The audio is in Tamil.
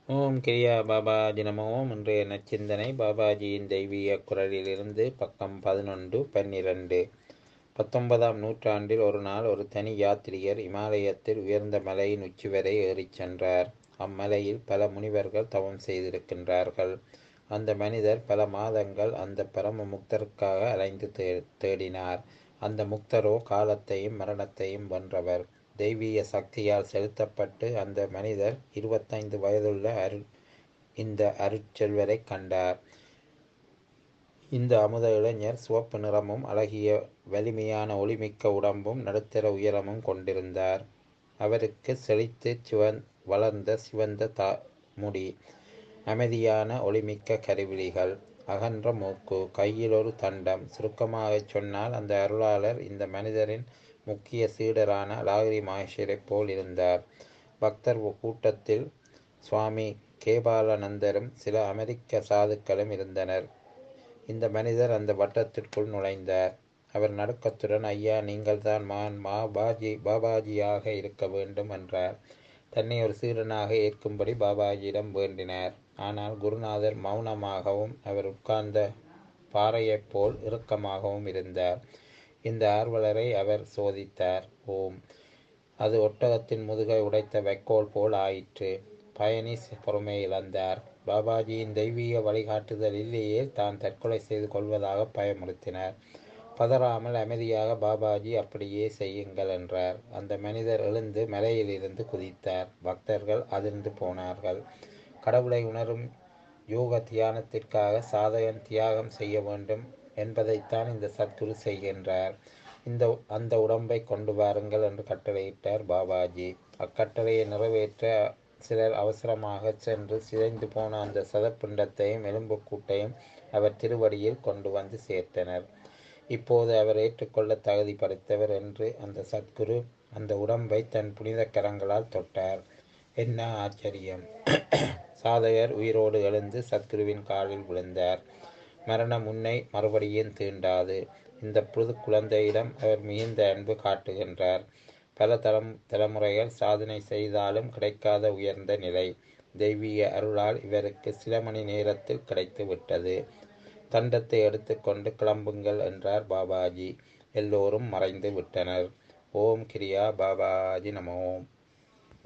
ஓம் கிரியா பாபாஜி நமோ இன்றைய நச்சிந்தனை பாபாஜியின் தெய்வீக குரலிலிருந்து பக்கம் பதினொன்று பன்னிரண்டு பத்தொன்பதாம் நூற்றாண்டில் ஒரு நாள் ஒரு தனி யாத்திரிகர் இமாலயத்தில் உயர்ந்த மலையின் உச்சி வரை ஏறிச் சென்றார் அம்மலையில் பல முனிவர்கள் தவம் செய்திருக்கின்றார்கள் அந்த மனிதர் பல மாதங்கள் அந்த பரம முக்தருக்காக அலைந்து தே தேடினார் அந்த முக்தரோ காலத்தையும் மரணத்தையும் வென்றவர் தெய்வீக சக்தியால் செலுத்தப்பட்டு அந்த மனிதர் இருபத்தைந்து வயதுள்ள அரு இந்த அருட்செல்வரை கண்டார் இந்த அமுத இளைஞர் சிவப்பு நிறமும் அழகிய வலிமையான ஒளிமிக்க உடம்பும் நடுத்தர உயரமும் கொண்டிருந்தார் அவருக்கு செழித்து சிவன் வளர்ந்த சிவந்த தா முடி அமைதியான ஒளிமிக்க கருவிழிகள் அகன்ற மூக்கு கையில் ஒரு தண்டம் சுருக்கமாகச் சொன்னால் அந்த அருளாளர் இந்த மனிதரின் முக்கிய சீடரான லாகிரி மகேஷரைப் போல் இருந்தார் பக்தர் கூட்டத்தில் சுவாமி கேபாலானந்தரும் சில அமெரிக்க சாதுக்களும் இருந்தனர் இந்த மனிதர் அந்த வட்டத்திற்குள் நுழைந்தார் அவர் நடுக்கத்துடன் ஐயா நீங்கள்தான் மான் மா பாஜி பாபாஜியாக இருக்க வேண்டும் என்றார் தன்னை ஒரு சீடனாக ஏற்கும்படி பாபாஜியிடம் வேண்டினார் ஆனால் குருநாதர் மௌனமாகவும் அவர் உட்கார்ந்த பாறையைப் போல் இறுக்கமாகவும் இருந்தார் இந்த ஆர்வலரை அவர் சோதித்தார் ஓம் அது ஒட்டகத்தின் முதுகை உடைத்த வைக்கோல் போல் ஆயிற்று பயணி பொறுமை இழந்தார் பாபாஜியின் தெய்வீக வழிகாட்டுதல் இல்லையே தான் தற்கொலை செய்து கொள்வதாக பயமுறுத்தினார் பதறாமல் அமைதியாக பாபாஜி அப்படியே செய்யுங்கள் என்றார் அந்த மனிதர் எழுந்து மலையிலிருந்து குதித்தார் பக்தர்கள் அதிர்ந்து போனார்கள் கடவுளை உணரும் யோக தியானத்திற்காக சாதகன் தியாகம் செய்ய வேண்டும் என்பதைத்தான் இந்த சத்குரு செய்கின்றார் இந்த அந்த உடம்பை கொண்டு வாருங்கள் என்று கட்டளையிட்டார் பாபாஜி அக்கட்டளையை நிறைவேற்ற சிலர் அவசரமாக சென்று சிதைந்து போன அந்த சதப்பிண்டத்தையும் எலும்புக்கூட்டையும் அவர் திருவடியில் கொண்டு வந்து சேர்த்தனர் இப்போது அவர் ஏற்றுக்கொள்ள தகுதி படைத்தவர் என்று அந்த சத்குரு அந்த உடம்பை தன் புனித கரங்களால் தொட்டார் என்ன ஆச்சரியம் சாதகர் உயிரோடு எழுந்து சத்குருவின் காலில் விழுந்தார் மரணம் உன்னை மறுபடியும் தீண்டாது இந்த புது குழந்தையிடம் அவர் மிகுந்த அன்பு காட்டுகின்றார் பல தலம் தலைமுறைகள் சாதனை செய்தாலும் கிடைக்காத உயர்ந்த நிலை தெய்வீக அருளால் இவருக்கு சில மணி நேரத்தில் கிடைத்து விட்டது தண்டத்தை எடுத்துக்கொண்டு கிளம்புங்கள் என்றார் பாபாஜி எல்லோரும் மறைந்து விட்டனர் ஓம் கிரியா பாபாஜி நம ஓம்